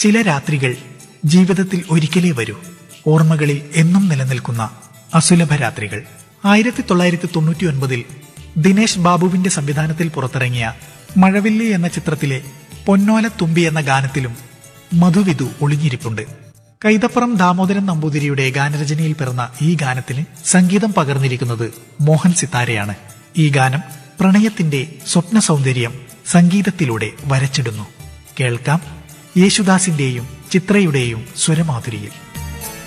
ചില രാത്രികൾ ജീവിതത്തിൽ ഒരിക്കലേ വരൂ ഓർമ്മകളിൽ എന്നും നിലനിൽക്കുന്ന അസുലഭ രാത്രികൾ ആയിരത്തി തൊള്ളായിരത്തി തൊണ്ണൂറ്റി ഒൻപതിൽ ദിനേശ് ബാബുവിന്റെ സംവിധാനത്തിൽ പുറത്തിറങ്ങിയ മഴവില്ലി എന്ന ചിത്രത്തിലെ പൊന്നോല തുമ്പി എന്ന ഗാനത്തിലും മധുവിധു ഒളിഞ്ഞിരിപ്പുണ്ട് കൈതപ്പുറം ദാമോദരൻ നമ്പൂതിരിയുടെ ഗാനരചനയിൽ പിറന്ന ഈ ഗാനത്തിന് സംഗീതം പകർന്നിരിക്കുന്നത് മോഹൻ സിത്താരയാണ് ഈ ഗാനം പ്രണയത്തിന്റെ സ്വപ്ന സൗന്ദര്യം സംഗീതത്തിലൂടെ വരച്ചിടുന്നു കേൾക്കാം യേശുദാസിന്റെയും ചിത്രയുടെയും സ്വരമാധുരിയിൽ